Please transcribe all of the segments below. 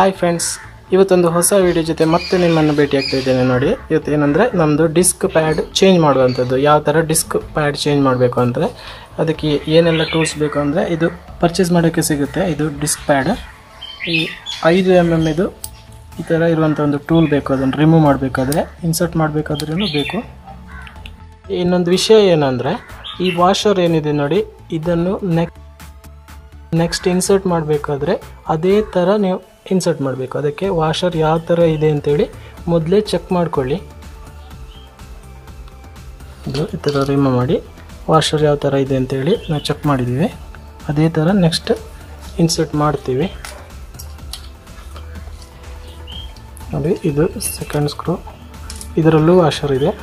hi friends ಇವತ್ತೊಂದು ಹೊಸ video ಜೊತೆ ಮತ್ತೆ ನಿಮ್ಮನ್ನು ಭೇಟಿ ಆಗ್ತಾ ಇದ್ದೇನೆ ನೋಡಿ ಇವತ್ತು ಏನಂದರೆ ನಮ್ಮದು ಡಿಸ್ಕ್ ಪ್ಯಾಡ್ ಚೇಂಜ್ ಮಾಡುವಂಥದ್ದು ಯಾವ ಥರ ಡಿಸ್ಕ್ ಪ್ಯಾಡ್ ಚೇಂಜ್ ಮಾಡಬೇಕು ಅಂದರೆ ಅದಕ್ಕೆ ಏನೆಲ್ಲ ಟೂಲ್ಸ್ ಬೇಕು ಅಂದರೆ ಇದು ಪರ್ಚೇಸ್ ಮಾಡೋಕ್ಕೆ ಸಿಗುತ್ತೆ ಇದು ಡಿಸ್ಕ್ ಪ್ಯಾಡ್ ಈ ಐದು ಎಮ್ ಎಮ್ ಇದು ಈ ಥರ ಇರುವಂಥ ಒಂದು ಟೂಲ್ ಬೇಕು ಅದನ್ನು ರಿಮೂವ್ ಮಾಡಬೇಕಾದ್ರೆ ಇನ್ಸರ್ಟ್ ಮಾಡಬೇಕಾದ್ರೂ ಬೇಕು ಇನ್ನೊಂದು ವಿಷಯ ಏನಂದರೆ ಈ ವಾಷರ್ ಏನಿದೆ ನೋಡಿ ಇದನ್ನು ನೆಕ್ ನೆಕ್ಸ್ಟ್ ಇನ್ಸರ್ಟ್ ಮಾಡಬೇಕಾದ್ರೆ ಅದೇ ಥರ ನೀವು ಇನ್ಸರ್ಟ್ ಮಾಡಬೇಕು ಅದಕ್ಕೆ ವಾಷರ್ ಯಾವ ಥರ ಇದೆ ಅಂತೇಳಿ ಮೊದಲೇ ಚೆಕ್ ಮಾಡ್ಕೊಳ್ಳಿ ಇದು ಈ ಥರ ರಿಮೂವ್ ಮಾಡಿ ವಾಷರ್ ಯಾವ ಥರ ಇದೆ ಅಂತೇಳಿ ನಾವು ಚೆಕ್ ಮಾಡಿದ್ದೀವಿ ಅದೇ ಥರ ನೆಕ್ಸ್ಟ್ ಇನ್ಸರ್ಟ್ ಮಾಡ್ತೀವಿ ನೋಡಿ ಇದು ಸೆಕೆಂಡ್ ಸ್ಕ್ರೂ ಇದರಲ್ಲೂ ವಾಷರ್ ಇದೆ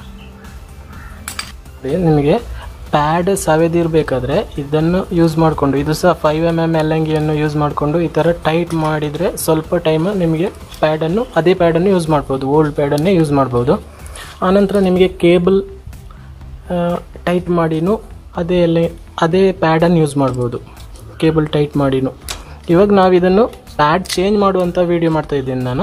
ನೋಡಿ, ನಿಮಗೆ ಪ್ಯಾಡ್ ಸವೆದಿರಬೇಕಾದ್ರೆ ಇದನ್ನು ಯೂಸ್ ಮಾಡಿಕೊಂಡು ಇದು ಸಹ ಫೈವ್ ಎಮ್ ಎಮ್ ಎಲ್ಲಂಗಿಯನ್ನು ಯೂಸ್ ಮಾಡಿಕೊಂಡು ಈ ಥರ ಟೈಟ್ ಮಾಡಿದರೆ ಸ್ವಲ್ಪ ಟೈಮ್ ನಿಮಗೆ ಪ್ಯಾಡನ್ನು ಅದೇ ಪ್ಯಾಡನ್ನು ಯೂಸ್ ಮಾಡ್ಬೋದು ಓಲ್ಡ್ ಪ್ಯಾಡನ್ನೇ ಯೂಸ್ ಮಾಡ್ಬೋದು ಆನಂತರ ನಿಮಗೆ ಕೇಬಲ್ ಟೈಟ್ ಮಾಡಿನೂ ಅದೇ ಎಲ್ಲಿ ಅದೇ ಪ್ಯಾಡನ್ನು ಯೂಸ್ ಮಾಡ್ಬೋದು ಕೇಬಲ್ ಟೈಟ್ ಮಾಡಿನೂ ಇವಾಗ ನಾವು ಇದನ್ನು ಪ್ಯಾಡ್ ಚೇಂಜ್ ಮಾಡುವಂಥ ವಿಡಿಯೋ ಮಾಡ್ತಾ ಇದ್ದೀನಿ ನಾನು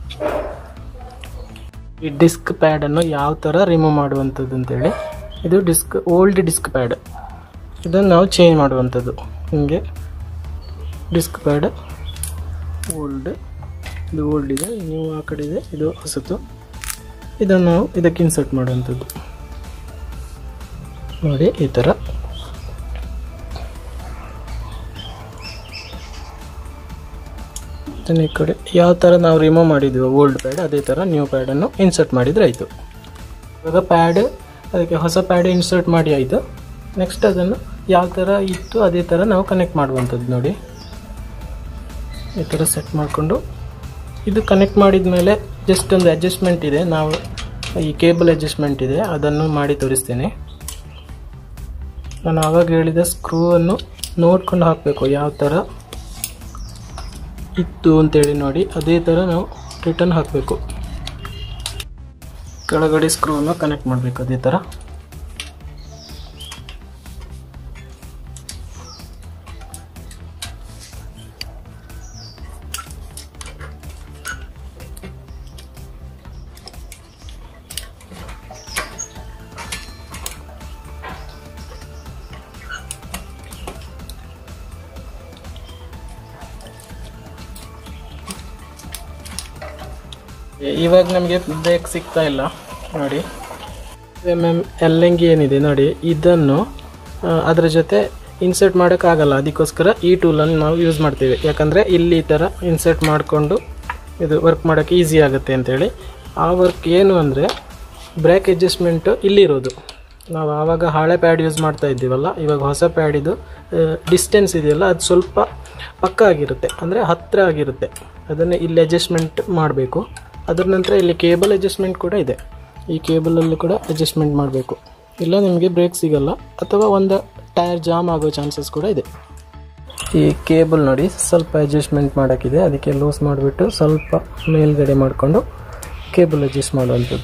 ಈ ಡಿಸ್ಕ್ ಪ್ಯಾಡನ್ನು ಯಾವ ಥರ ರಿಮೂವ್ ಮಾಡುವಂಥದ್ದು ಅಂತೇಳಿ ಇದು ಡಿಸ್ಕ್ ಓಲ್ಡ್ ಡಿಸ್ಕ್ ಪ್ಯಾಡ್ ಇದನ್ನು ನಾವು ಚೇಂಜ್ ಮಾಡುವಂಥದ್ದು ನಿಮಗೆ ಡಿಸ್ಕ್ ಪ್ಯಾಡ್ ಓಲ್ಡ್ ಇದು ಓಲ್ಡ್ ಇದೆ ನೀವು ಆ ಕಡೆ ಇದೆ ಇದು ಹೊಸತು ಇದನ್ನು ನಾವು ಇದಕ್ಕೆ ಇನ್ಸರ್ಟ್ ಮಾಡುವಂಥದ್ದು ನೋಡಿ ಈ ಥರ ಇದನ್ನ ಈ ಕಡೆ ಯಾವ ಥರ ನಾವು ರಿಮೂವ್ ಮಾಡಿದ್ವಿ ಓಲ್ಡ್ ಪ್ಯಾಡ್ ಅದೇ ಥರ ನ್ಯೂ ಪ್ಯಾಡನ್ನು ಇನ್ಸರ್ಟ್ ಮಾಡಿದರೆ ಆಯಿತು ಇವಾಗ ಪ್ಯಾಡ್ ಅದಕ್ಕೆ ಹೊಸ ಪ್ಯಾಡ್ ಇನ್ಸರ್ಟ್ ಮಾಡಿ ಆಯಿತು ನೆಕ್ಸ್ಟ್ ಅದನ್ನು ಯಾವ ಥರ ಇತ್ತು ಅದೇ ಥರ ನಾವು ಕನೆಕ್ಟ್ ಮಾಡುವಂಥದ್ದು ನೋಡಿ ಈ ಥರ ಸೆಟ್ ಮಾಡಿಕೊಂಡು ಇದು ಕನೆಕ್ಟ್ ಮಾಡಿದ ಮೇಲೆ ಜಸ್ಟ್ ಒಂದು ಅಡ್ಜಸ್ಟ್ಮೆಂಟ್ ಇದೆ ನಾವು ಈ ಕೇಬಲ್ ಅಡ್ಜಸ್ಟ್ಮೆಂಟ್ ಇದೆ ಅದನ್ನು ಮಾಡಿ ತೋರಿಸ್ತೇನೆ ನಾನು ಆವಾಗ ಹೇಳಿದ ಸ್ಕ್ರೂವನ್ನು ನೋಡ್ಕೊಂಡು ಹಾಕಬೇಕು ಯಾವ ಥರ ಇತ್ತು ಅಂತೇಳಿ ನೋಡಿ ಅದೇ ಥರ ನಾವು ರಿಟರ್ನ್ ಹಾಕಬೇಕು ಕೆಳಗಡೆ ಸ್ಕ್ರೂವನ್ನು ಕನೆಕ್ಟ್ ಮಾಡಬೇಕು ಅದೇ ಥರ ಇವಾಗ ನಮಗೆ ಬ್ರೇಕ್ ಸಿಗ್ತಾ ಇಲ್ಲ ನೋಡಿ ಎಮ್ ಎಮ್ ಎಲ್ಲಂಗಿ ಏನಿದೆ ನೋಡಿ ಇದನ್ನು ಆ, ಅದರ ಜೊತೆ ಇನ್ಸರ್ಟ್ ಮಾಡೋಕ್ಕಾಗಲ್ಲ ಅದಕ್ಕೋಸ್ಕರ ಈ ಟೂಲನ್ನು ನಾವು ಯೂಸ್ ಮಾಡ್ತೀವಿ ಯಾಕಂದರೆ ಇಲ್ಲಿ ಈ ಥರ ಇನ್ಸರ್ಟ್ ಮಾಡಿಕೊಂಡು ಇದು ವರ್ಕ್ ಮಾಡೋಕ್ಕೆ ಈಸಿ ಆಗುತ್ತೆ ಅಂತೇಳಿ ಆ ವರ್ಕ್ ಏನು ಅಂದರೆ ಬ್ರೇಕ್ ಅಡ್ಜಸ್ಟ್ಮೆಂಟು ಇಲ್ಲಿರೋದು ನಾವು ಆವಾಗ ಹಳೆ ಪ್ಯಾಡ್ ಯೂಸ್ ಮಾಡ್ತಾ ಇದ್ದೀವಲ್ಲ ಇವಾಗ ಹೊಸ ಪ್ಯಾಡಿದು ಡಿಸ್ಟೆನ್ಸ್ ಇದೆಯಲ್ಲ ಅದು ಸ್ವಲ್ಪ ಪಕ್ಕ ಆಗಿರುತ್ತೆ ಅಂದರೆ ಹತ್ತಿರ ಆಗಿರುತ್ತೆ ಅದನ್ನು ಇಲ್ಲಿ ಅಡ್ಜಸ್ಟ್ಮೆಂಟ್ ಮಾಡಬೇಕು ಅದರ ನಂತರ ಇಲ್ಲಿ ಕೇಬಲ್ ಅಡ್ಜಸ್ಟ್ಮೆಂಟ್ ಕೂಡ ಇದೆ ಈ ಕೇಬಲಲ್ಲಿ ಕೂಡ ಅಡ್ಜಸ್ಟ್ಮೆಂಟ್ ಮಾಡಬೇಕು ಇಲ್ಲ ನಿಮಗೆ ಬ್ರೇಕ್ ಸಿಗಲ್ಲ ಅಥವಾ ಒಂದು ಟೈರ್ ಜಾಮ್ ಆಗೋ ಚಾನ್ಸಸ್ ಕೂಡ ಇದೆ ಈ ಕೇಬಲ್ ನೋಡಿ ಸ್ವಲ್ಪ ಅಡ್ಜಸ್ಟ್ಮೆಂಟ್ ಮಾಡೋಕ್ಕಿದೆ ಅದಕ್ಕೆ ಲೂಸ್ ಮಾಡಿಬಿಟ್ಟು ಸ್ವಲ್ಪ ಮೇಲ್ಗಡೆ ಮಾಡಿಕೊಂಡು ಕೇಬಲ್ ಅಡ್ಜಸ್ಟ್ ಮಾಡುವಂಥದ್ದು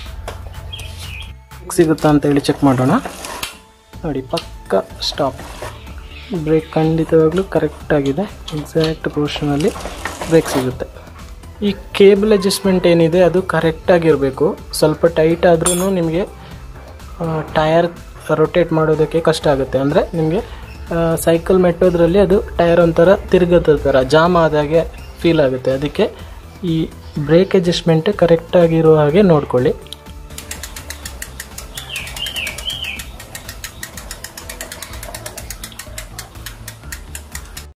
ಸಿಗುತ್ತಾ ಅಂತೇಳಿ ಚೆಕ್ ಮಾಡೋಣ ನೋಡಿ ಪಕ್ಕ ಸ್ಟಾಪ್ ಬ್ರೇಕ್ ಖಂಡಿತವಾಗ್ಲೂ ಕರೆಕ್ಟಾಗಿದೆ ಎಕ್ಸಾಕ್ಟ್ ಪೊಸಿಷನಲ್ಲಿ ಬ್ರೇಕ್ ಸಿಗುತ್ತೆ ಈ ಕೇಬಲ್ ಅಡ್ಜಸ್ಟ್ಮೆಂಟ್ ಏನಿದೆ ಅದು ಕರೆಕ್ಟಾಗಿರಬೇಕು ಸ್ವಲ್ಪ ಟೈಟ್ ಆದ್ರೂ ನಿಮಗೆ ಟಯರ್ ರೊಟೇಟ್ ಮಾಡೋದಕ್ಕೆ ಕಷ್ಟ ಆಗುತ್ತೆ ಅಂದರೆ ನಿಮಗೆ ಸೈಕಲ್ ಮೆಟ್ಟೋದ್ರಲ್ಲಿ ಅದು ಟಯರ್ ಒಂಥರ ತಿರುಗದ ಥರ ಜಾಮ್ ಆದಾಗೆ ಫೀಲ್ ಆಗುತ್ತೆ ಅದಕ್ಕೆ ಈ ಬ್ರೇಕ್ ಅಡ್ಜಸ್ಟ್ಮೆಂಟ್ ಕರೆಕ್ಟಾಗಿರೋ ಹಾಗೆ ನೋಡ್ಕೊಳ್ಳಿ